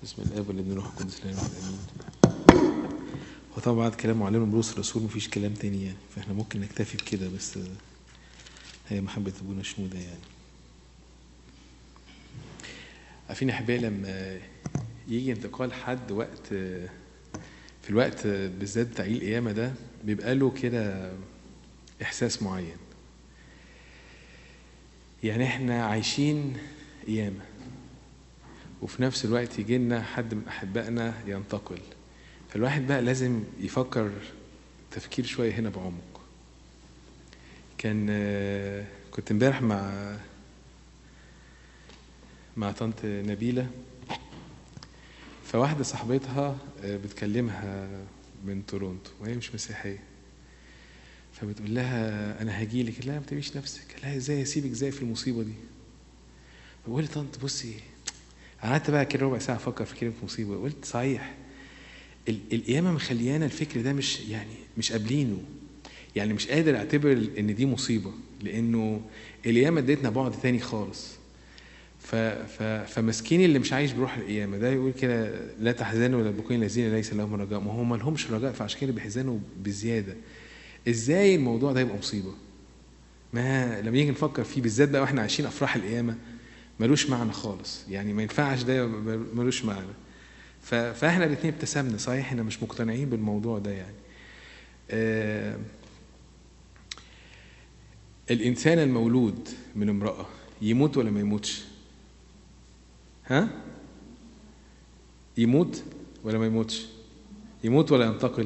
بسم الاب والابن والروح القدس لا اله الا امين وطبعا بعد كلام معلم بروس الرسول مفيش كلام تاني يعني فاحنا ممكن نكتفي بكده بس هي محبة ابونا شنودة يعني عارفين يا احبائي لما يجي انتقال حد وقت في الوقت بالذات بتاع عيد القيامة ده بيبقى له كده إحساس معين يعني احنا عايشين قيامة وفي نفس الوقت يجي لنا حد من أحبائنا ينتقل فالواحد بقى لازم يفكر تفكير شوية هنا بعمق كان كنت امبارح مع مع طنط نبيلة فواحدة صاحبتها بتكلمها من تورونتو وهي مش مسيحية فبتقول لها أنا هاجي لك لا ما تبيش نفسك لا ازاي اسيبك ازاي في المصيبة دي بقول لي طنط بصي قعدت بقى كده ربع ساعة أفكر في كلمة مصيبة قلت صحيح القيامة مخليانا الفكر ده مش يعني مش قابلينه يعني مش قادر اعتبر ان دي مصيبة لانه القيامة اديتنا بعد تاني خالص ف ف فمسكين اللي مش عايش بروح القيامة ده يقول كده لا تحزنوا ولا تبكون الذين ليس لهم رجاء ما هم لهمش رجاء فعشان كده بيحزنوا بزيادة ازاي الموضوع ده يبقى مصيبة ما لما نيجي نفكر فيه بالذات بقى واحنا عايشين افراح القيامة ملوش معنى خالص يعني ما ينفعش ده ملوش معنى فاحنا الاثنين ابتسمنا صحيح احنا مش مقتنعين بالموضوع ده يعني آه الانسان المولود من امراه يموت ولا ما يموتش ها يموت ولا ما يموتش يموت ولا ينتقل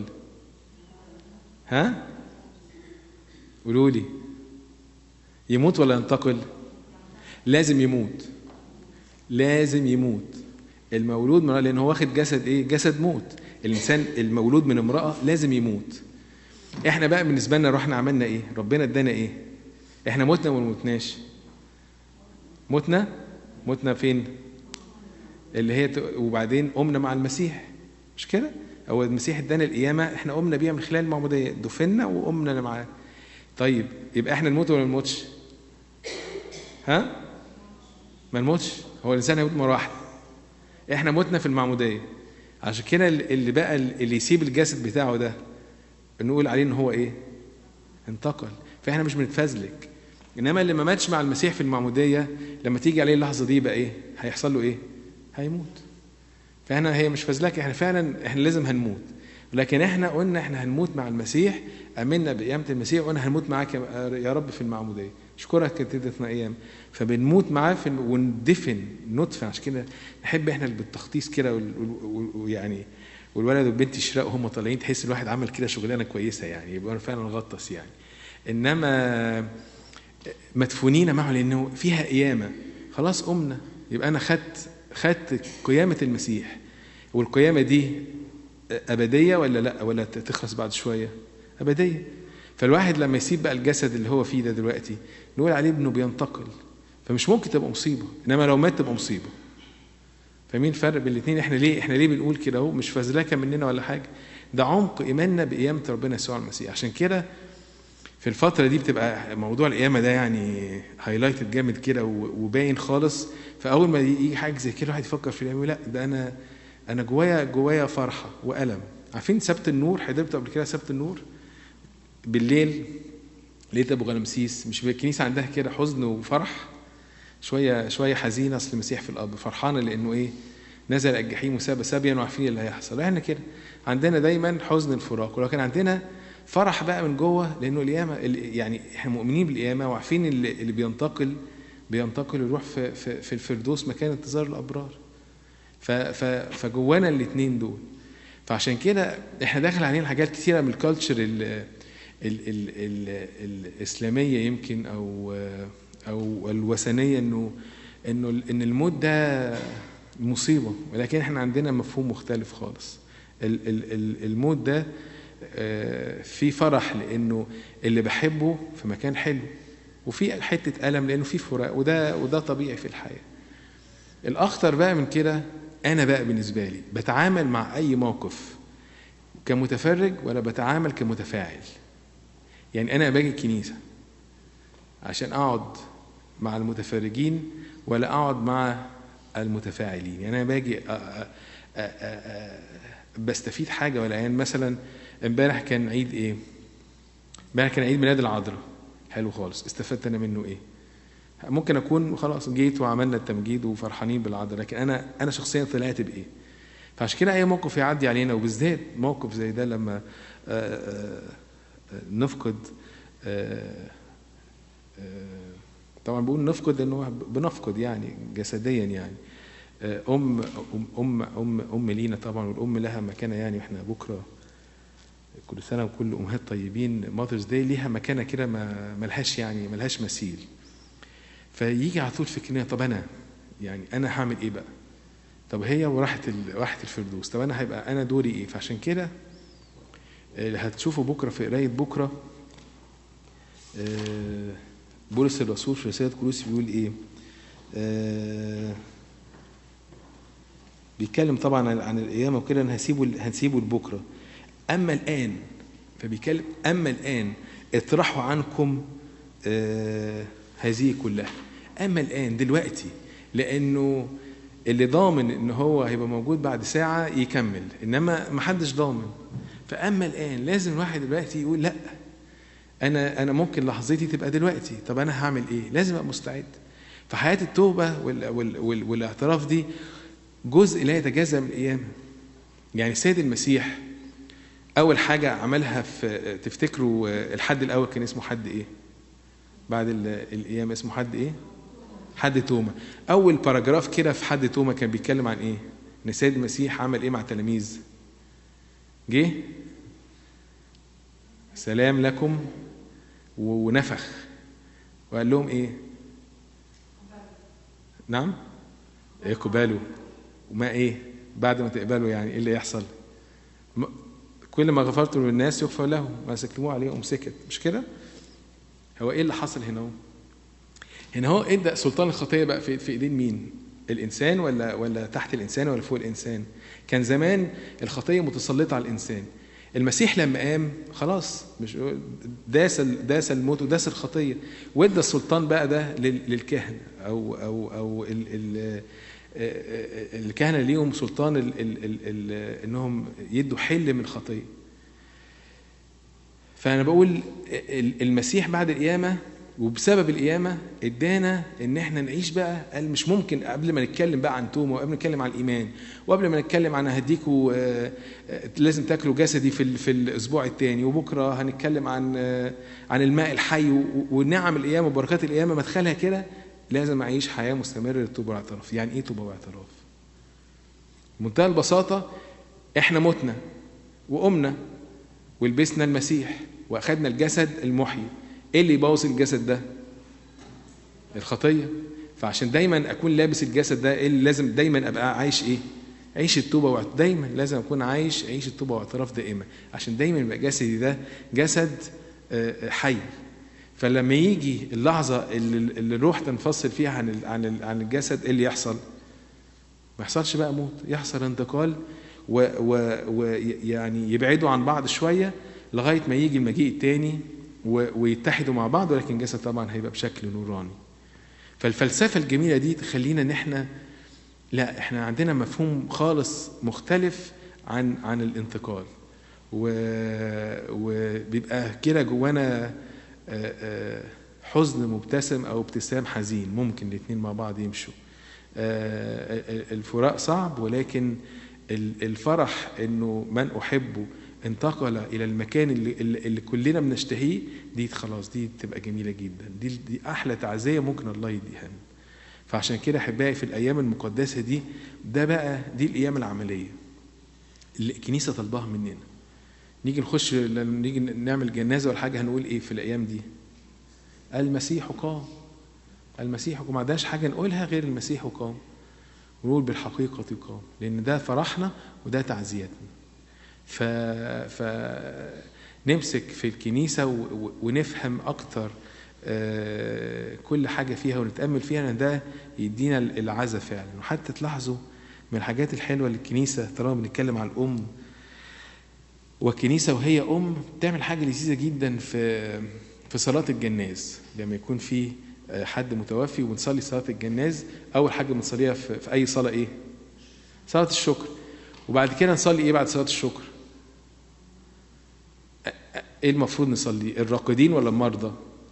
ها قولوا لي يموت ولا ينتقل لازم يموت لازم يموت المولود من لان هو واخد جسد ايه جسد موت الانسان المولود من امراه لازم يموت احنا بقى بالنسبه لنا رحنا عملنا ايه ربنا ادانا ايه احنا متنا ولا متناش متنا متنا فين اللي هي وبعدين قمنا مع المسيح مش كده هو المسيح ادانا القيامه احنا قمنا بيها من خلال المعموديه دفنا وقمنا معاه طيب يبقى احنا نموت ولا نموتش ها ما نموتش هو الانسان هيموت مره واحده احنا متنا في المعموديه عشان كده اللي بقى اللي يسيب الجسد بتاعه ده نقول عليه ان هو ايه انتقل فاحنا مش بنتفزلك انما اللي ما ماتش مع المسيح في المعموديه لما تيجي عليه اللحظه دي بقى ايه هيحصل له ايه هيموت فاحنا هي مش فزلكه احنا فعلا احنا لازم هنموت لكن احنا قلنا احنا هنموت مع المسيح امنا بقيامه المسيح وقلنا هنموت معاك يا رب في المعموديه اشكرك انت اديتنا ايام فبنموت معاه في وندفن ندفن عشان كده نحب احنا بالتخطيص كده ويعني والولد والبنت يشرقوا هم طالعين تحس الواحد عمل كده شغلانه كويسه يعني يبقى فعلا غطس يعني انما مدفونين معه لانه فيها قيامه خلاص قمنا يبقى انا خدت خدت قيامه المسيح والقيامه دي ابديه ولا لا ولا تخلص بعد شويه ابديه فالواحد لما يسيب بقى الجسد اللي هو فيه ده دلوقتي نقول عليه انه بينتقل فمش ممكن تبقى مصيبه انما لو مات تبقى مصيبه فمين الفرق بين الاثنين احنا ليه احنا ليه بنقول كده اهو مش فزلكه مننا ولا حاجه ده عمق ايماننا بقيامه ربنا يسوع المسيح عشان كده في الفتره دي بتبقى موضوع القيامه ده يعني هايلايتد جامد كده وباين خالص فاول ما يجي حاجه زي كده الواحد يفكر في القيامه لا ده انا انا جوايا جوايا فرحه والم عارفين سبت النور حضرت قبل كده سبت النور بالليل لقيت ابو غلمسيس مش الكنيسه عندها كده حزن وفرح شويه شويه حزينه اصل المسيح في الاب فرحانه لانه ايه نزل الجحيم وساب سابيا وعارفين اللي هيحصل احنا كده عندنا دايما حزن الفراق ولكن عندنا فرح بقى من جوه لانه القيامه يعني احنا مؤمنين بالقيامه وعارفين اللي, اللي بينتقل بينتقل ويروح في, في, في الفردوس مكان انتظار الابرار فجوانا الاثنين دول فعشان كده احنا داخل علينا حاجات كثيره من الكالتشر ال ال ال ال الاسلاميه يمكن او او الوثنيه انه انه ان الموت ده مصيبه ولكن احنا عندنا مفهوم مختلف خالص الموت ده في فرح لانه اللي بحبه في مكان حلو وفي حته الم لانه في فراق وده وده طبيعي في الحياه الاخطر بقى من كده انا بقى بالنسبه لي بتعامل مع اي موقف كمتفرج ولا بتعامل كمتفاعل يعني انا باجي الكنيسه عشان اقعد مع المتفرجين ولا اقعد مع المتفاعلين يعني انا باجي أ- أ- أ- أ- أ- بستفيد حاجه ولا يعني مثلا امبارح كان عيد ايه امبارح كان عيد ميلاد العذراء حلو خالص استفدت انا منه ايه ممكن اكون خلاص جيت وعملنا التمجيد وفرحانين بالعذراء لكن انا انا شخصيا طلعت بايه فعشان كده اي موقف يعدي علينا وبالذات موقف زي ده لما آه، آه، آه، نفقد آه، آه، طبعا بقول نفقد لانه بنفقد يعني جسديا يعني آه، ام ام ام ام, أم لينا طبعا والام لها مكانه يعني واحنا بكره كل سنه وكل امهات طيبين ماذرز داي ليها مكانه كده ما ملهاش يعني ملهاش مثيل فيجي على طول فكرنا طب انا يعني انا هعمل ايه بقى طب هي وراحت ال- راحت الفردوس طب انا هيبقى انا دوري ايه فعشان كده اللي هتشوفوا بكره في قرايه بكره آه، بولس الرسول في رساله كولوسي بيقول ايه آه، بيتكلم طبعا عن- عن القيامه وكده انا هسيبه هنسيبه لبكره اما الان فبيتكلم اما الان اطرحوا عنكم آه، هذه كلها اما الان دلوقتي لانه اللي ضامن ان هو هيبقى موجود بعد ساعه يكمل انما ما حدش ضامن فاما الان لازم الواحد دلوقتي يقول لا انا انا ممكن لحظتي تبقى دلوقتي طب انا هعمل ايه لازم ابقى مستعد فحياه التوبه وال وال وال والاعتراف دي جزء لا يتجزا من القيامه يعني السيد المسيح اول حاجه عملها في تفتكروا الحد الاول كان اسمه حد ايه بعد ال- القيامه اسمه حد ايه حد توما اول باراجراف كده في حد توما كان بيتكلم عن ايه ان السيد المسيح عمل ايه مع التلاميذ جه سلام لكم و- ونفخ وقال لهم ايه نعم اقبلوا وما ايه بعد ما تقبلوا يعني ايه اللي يحصل م- كل ما غفرتم للناس يغفر لهم ما سكتموه عليهم سكت مش كده هو ايه اللي حصل هنا هو هنا هو ادى سلطان الخطيه بقى في في ايدين مين الانسان ولا ولا تحت الانسان ولا فوق الانسان كان زمان الخطيه متسلطه على الانسان المسيح لما قام خلاص مش داس ال- داس الموت وداس الخطيه وادى السلطان بقى ده لل- للكهنه او او او ال ال الكهنه ليهم سلطان ال ال ال ال انهم يدوا حل من الخطيه فانا بقول ال- المسيح بعد القيامه وبسبب القيامه ادانا ان احنا نعيش بقى قال مش ممكن قبل ما نتكلم بقى عن تومه وقبل ما نتكلم عن الايمان وقبل ما نتكلم عن هديكوا آه، آه، لازم تاكلوا جسدي في ال- في الاسبوع الثاني وبكره هنتكلم عن آه، عن الماء الحي و- ونعم القيامه وبركات القيامه مدخلها كده لازم اعيش حياه مستمره للتوبه والاعتراف يعني ايه توبه واعتراف بمنتهى البساطه احنا متنا وقمنا ولبسنا المسيح واخدنا الجسد المحيي ايه اللي يبوظ الجسد ده الخطيه فعشان دايما اكون لابس الجسد ده ايه اللي لازم دايما ابقى عايش ايه عيش التوبه واعت- دايما لازم اكون عايش عيش التوبه واعتراف دائما عشان دايما يبقى جسدي ده جسد آه، حي فلما يجي اللحظه اللي, اللي الروح تنفصل فيها عن ال- عن ال- عن الجسد ايه اللي يحصل ما يحصلش بقى موت يحصل انتقال ويعني يبعدوا عن بعض شويه لغايه ما يجي المجيء التاني و- ويتحدوا مع بعض ولكن الجسد طبعا هيبقى بشكل نوراني فالفلسفه الجميله دي تخلينا ان احنا لا احنا عندنا مفهوم خالص مختلف عن عن الانتقال و... وبيبقى كده جوانا آه، آه، حزن مبتسم او ابتسام حزين ممكن الاثنين مع بعض يمشوا آه، الفراق صعب ولكن ال- الفرح انه من احبه انتقل الى المكان اللي, اللي اللي كلنا بنشتهيه دي خلاص دي تبقى جميله جدا دي دي احلى تعزيه ممكن الله يديها لنا فعشان كده احبائي في الايام المقدسه دي ده بقى دي الايام العمليه اللي الكنيسه طالباها مننا نيجي نخش لما نيجي نعمل جنازه ولا حاجه هنقول ايه في الايام دي المسيح قام المسيح قام ما عندناش حاجه نقولها غير المسيح قام ونقول بالحقيقه قام لان ده فرحنا وده تعزيتنا ف... ف نمسك في الكنيسه و... و... ونفهم اكتر آه، كل حاجه فيها ونتامل فيها لان ده يدينا العزة فعلا وحتى تلاحظوا من الحاجات الحلوه للكنيسه طالما بنتكلم عن الام والكنيسه وهي ام بتعمل حاجه لذيذه جدا في في صلاه الجناز لما يكون في آه، حد متوفي وبنصلي صلاه الجناز اول حاجه بنصليها في, في اي صلاه ايه صلاه الشكر وبعد كده نصلي ايه بعد صلاه الشكر آه، آه، ايه المفروض نصلي الراقدين ولا المرضى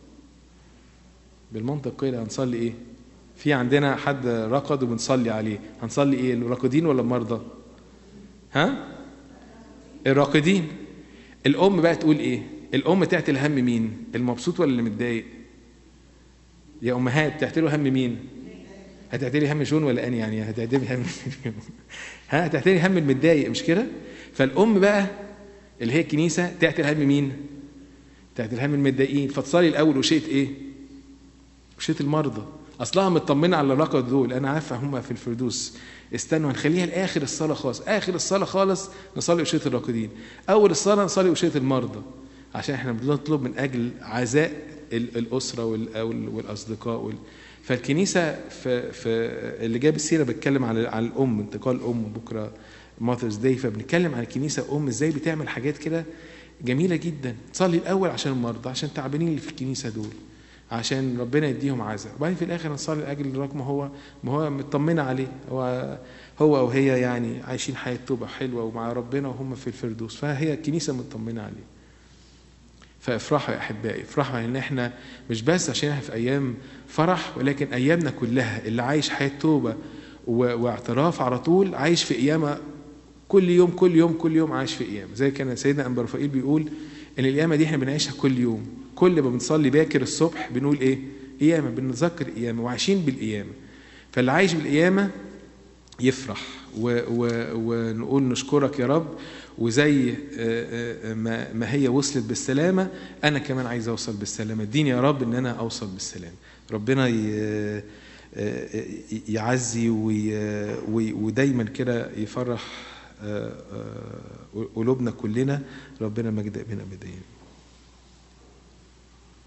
بالمنطق كده هنصلي ايه في عندنا حد رقد وبنصلي عليه هنصلي ايه الراقدين ولا المرضى ها الراقدين الام بقى تقول ايه الام تعتل هم مين المبسوط ولا اللي متضايق يا امهات تعتلوا هم مين هتعتلي هم جون ولا اني يعني هتعتلي هم ها هتعتلي هم المتضايق مش كده فالام بقى اللي هي الكنيسه تعتل هم مين تعتل هم المتضايقين فتصلي الاول وشيت ايه وشيت المرضى اصلها مطمنه على الرقد دول انا عارفه هم في الفردوس استنوا هنخليها لاخر الصلاه خالص اخر الصلاه خالص نصلي وشيه الراقدين اول الصلاه نصلي وشيه المرضى عشان احنا بنطلب من اجل عزاء ال- الاسره وال- وال- والاصدقاء وال... فالكنيسه في, في اللي جاب السيره بتكلم على على الام انتقال الام بكره ماذرز داي فبنتكلم عن الكنيسه ام ازاي بتعمل حاجات كده جميله جدا تصلي الاول عشان المرضى عشان تعبانين اللي في الكنيسه دول عشان ربنا يديهم عزاء وبعدين في الاخر نصلي لاجل الراجل ما هو ما هو مطمنه عليه هو هو او هي يعني عايشين حياه توبه حلوه ومع ربنا وهم في الفردوس فهي الكنيسه مطمنه عليه فافرحوا يا احبائي افرحوا ان احنا مش بس عشان احنا في ايام فرح ولكن ايامنا كلها اللي عايش حياه توبه و- واعتراف على طول عايش في قيامه كل يوم كل يوم كل يوم عايش في قيامه زي كان سيدنا انبا رفائيل بيقول ان القيامه دي احنا بنعيشها كل يوم كل ما بنصلي باكر الصبح بنقول ايه قيامه بنتذكر قيامه وعايشين بالقيامه فاللي عايش بالقيامه يفرح و و ونقول نشكرك يا رب وزي آه، آه، ما ما هي وصلت بالسلامه انا كمان عايز اوصل بالسلامه اديني يا رب ان انا اوصل بالسلامه ربنا ي- آه، يعزي وي- وي- ودايما كده يفرح آه، آه، قلوبنا كلنا ربنا مجد بنا بدين